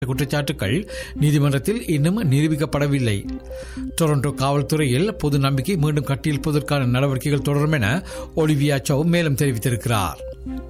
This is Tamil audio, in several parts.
குற்றச்சாட்டுகள் நீதிமன்றத்தில் இன்னும் நிரூபிக்கப்படவில்லை டொரண்டோ காவல்துறையில் பொது நம்பிக்கை மீண்டும் கட்டியெழுப்பதற்கான நடவடிக்கைகள் தொடரும் என ஒலிவியா சௌ மேலும் தெரிவித்திருக்கிறார்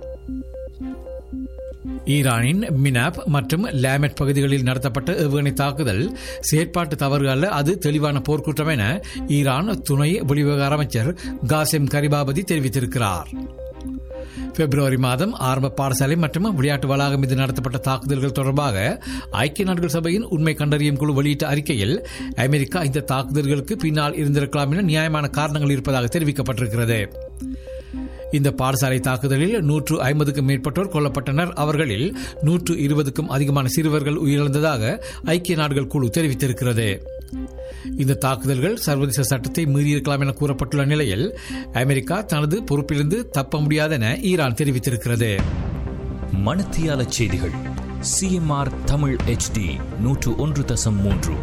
ஈரானின் மினாப் மற்றும் லேமெட் பகுதிகளில் நடத்தப்பட்ட ஏவுகணை தாக்குதல் செயற்பாட்டு தவறு அல்ல அது தெளிவான போர்க்குற்றம் என ஈரான் துணை வெளிவிவகார அமைச்சர் காசிம் கரிபாபதி தெரிவித்திருக்கிறார் பிப்ரவரி மாதம் ஆரம்ப பாடசாலை மற்றும் விளையாட்டு வளாகம் மீது நடத்தப்பட்ட தாக்குதல்கள் தொடர்பாக ஐக்கிய நாடுகள் சபையின் உண்மை கண்டறியும் குழு வெளியிட்ட அறிக்கையில் அமெரிக்கா இந்த தாக்குதல்களுக்கு பின்னால் இருந்திருக்கலாம் என நியாயமான காரணங்கள் இருப்பதாக தெரிவிக்கப்பட்டிருக்கிறது இந்த பாடசாலை தாக்குதலில் நூற்று ஐம்பதுக்கும் மேற்பட்டோர் கொல்லப்பட்டனர் அவர்களில் நூற்று இருபதுக்கும் அதிகமான சிறுவர்கள் உயிரிழந்ததாக ஐக்கிய நாடுகள் குழு தெரிவித்திருக்கிறது இந்த தாக்குதல்கள் சர்வதேச சட்டத்தை மீறியிருக்கலாம் என கூறப்பட்டுள்ள நிலையில் அமெரிக்கா தனது பொறுப்பிலிருந்து தப்ப முடியாதென ஈரான் தெரிவித்திருக்கிறது மணத்தியால செய்திகள் சிஎம்ஆர் தமிழ் ஹெச்டி நூற்று ஒன்று தசம் மூன்று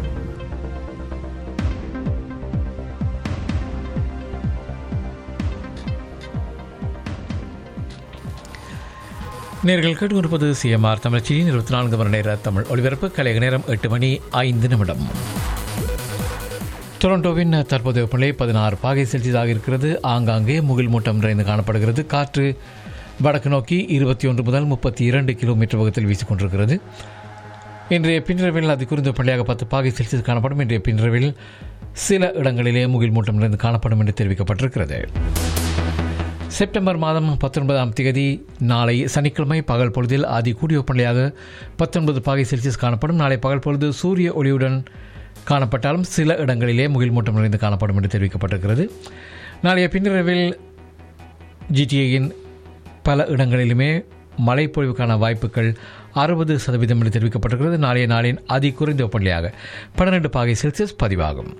நேர்கள் கேட்டுக்கொண்டிருப்பது சிஎம்ஆர் தமிழ்ச்சியின் இருபத்தி நான்கு மணி நேர தமிழ் ஒலிபரப்பு கலைய நேரம் எட்டு மணி ஐந்து நிமிடம் டொரண்டோவின் தற்போதைய வெப்பநிலை பதினாறு பாகை செல்சியஸாக இருக்கிறது ஆங்காங்கே முகில் மூட்டம் நிறைந்து காணப்படுகிறது காற்று வடக்கு நோக்கி இருபத்தி ஒன்று முதல் முப்பத்தி இரண்டு கிலோமீட்டர் வேகத்தில் வீசிக்கொண்டிருக்கிறது இன்றைய பின்னிரவில் அது குறைந்த வெப்பநிலையாக பத்து பாகை செல்சியஸ் காணப்படும் இன்றைய பின்னிரவில் சில இடங்களிலே முகில் மூட்டம் நிறைந்து காணப்படும் என்று தெரிவிக்கப்பட்டிருக்கிறது செப்டம்பர் மாதம் பத்தொன்பதாம் தேதி நாளை சனிக்கிழமை பகல் பொழுதில் ஆதி கூடிய வெப்பநிலையாக பத்தொன்பது பாகை செல்சியஸ் காணப்படும் நாளை பகல் பொழுது சூரிய ஒளியுடன் காணப்பட்டாலும் சில இடங்களிலே முகில் மூட்டம் நிறைந்து காணப்படும் என்று தெரிவிக்கப்பட்டிருக்கிறது நாளைய பின்னிரவில் ஜிடிஏயின் பல இடங்களிலுமே மழைப்பொழிவுக்கான வாய்ப்புகள் அறுபது சதவீதம் என்று தெரிவிக்கப்பட்டிருக்கிறது நாளைய நாளின் அதி குறைந்த வெப்பநிலையாக பன்னிரண்டு பாகை செல்சியஸ் பதிவாகும்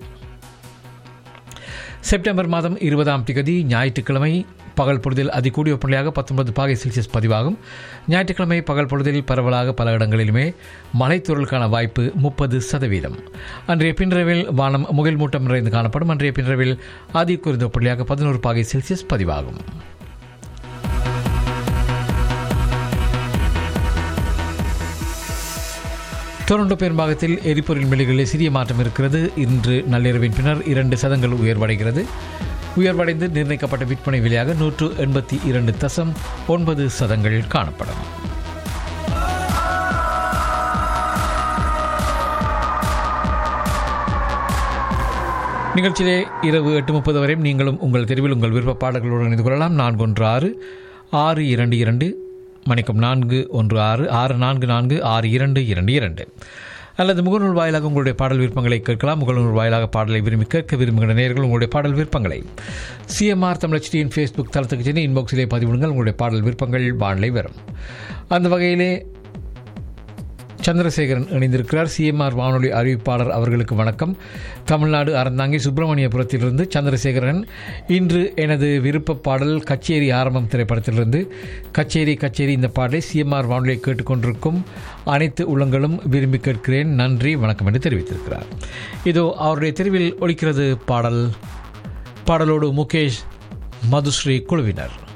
செப்டம்பர் மாதம் இருபதாம் திகதி ஞாயிற்றுக்கிழமை பகல் பொழுதில் அதிகூடிய வெப்பநிலையாக பத்தொன்பது பாகை செல்சியஸ் பதிவாகும் ஞாயிற்றுக்கிழமை பகல் பொழுதில் பரவலாக பல இடங்களிலுமே மழைத்தூரலுக்கான வாய்ப்பு முப்பது சதவீதம் அன்றைய பின்ரவில் வானம் முகில் மூட்டம் நிறைந்து காணப்படும் அன்றைய பின்ரவில் அதி குறைந்த வெப்பநிலையாக பதினோரு பாகை செல்சியஸ் பதிவாகும் டொரண்டோ பெரும்பாகத்தில் எரிபொருள் விலைகளில் சிறிய மாற்றம் இருக்கிறது இன்று நள்ளிரவின் பின்னர் இரண்டு சதங்கள் உயர்வடைகிறது உயர்வடைந்து நிர்ணயிக்கப்பட்ட விற்பனை விலையாக நூற்று எண்பத்தி இரண்டு தசம் ஒன்பது சதங்கள் காணப்படும் நிகழ்ச்சியிலே இரவு எட்டு முப்பது வரையும் நீங்களும் உங்கள் தெருவில் உங்கள் விருப்ப பாடல்களுடன் இணைந்து கொள்ளலாம் நான்கு ஒன்று ஆறு ஆறு இரண்டு இரண்டு மணிக்கம் நான்கு ஒன்று ஆறு ஆறு நான்கு நான்கு ஆறு இரண்டு இரண்டு இரண்டு அல்லது முகநூல் வாயிலாக உங்களுடைய பாடல் விருப்பங்களை கேட்கலாம் முகநூல் வாயிலாக பாடலை விரும்பி கேட்க விரும்புகிற நேர்கள் உங்களுடைய பாடல் விருப்பங்களை சிஎம்ஆர் தமிழச்சியின் ஃபேஸ்புக் தளத்துக்கு சென்று இன்பாக்ஸிலே பதிவிடுங்கள் உங்களுடைய பாடல் விருப்பங்கள் வானிலை வரும் அந்த வகையிலே சந்திரசேகரன் இணைந்திருக்கிறார் சிஎம்ஆர் வானொலி அறிவிப்பாளர் அவர்களுக்கு வணக்கம் தமிழ்நாடு அறந்தாங்கி சுப்பிரமணியபுரத்திலிருந்து சந்திரசேகரன் இன்று எனது விருப்ப பாடல் கச்சேரி ஆரம்பம் திரைப்படத்திலிருந்து கச்சேரி கச்சேரி இந்த பாடலை சிஎம்ஆர் வானொலியை கேட்டுக்கொண்டிருக்கும் அனைத்து உள்ளங்களும் விரும்பி கேட்கிறேன் நன்றி வணக்கம் என்று தெரிவித்திருக்கிறார் இதோ அவருடைய தெருவில் ஒழிக்கிறது பாடல் பாடலோடு முகேஷ் மதுஸ்ரீ குழுவினர்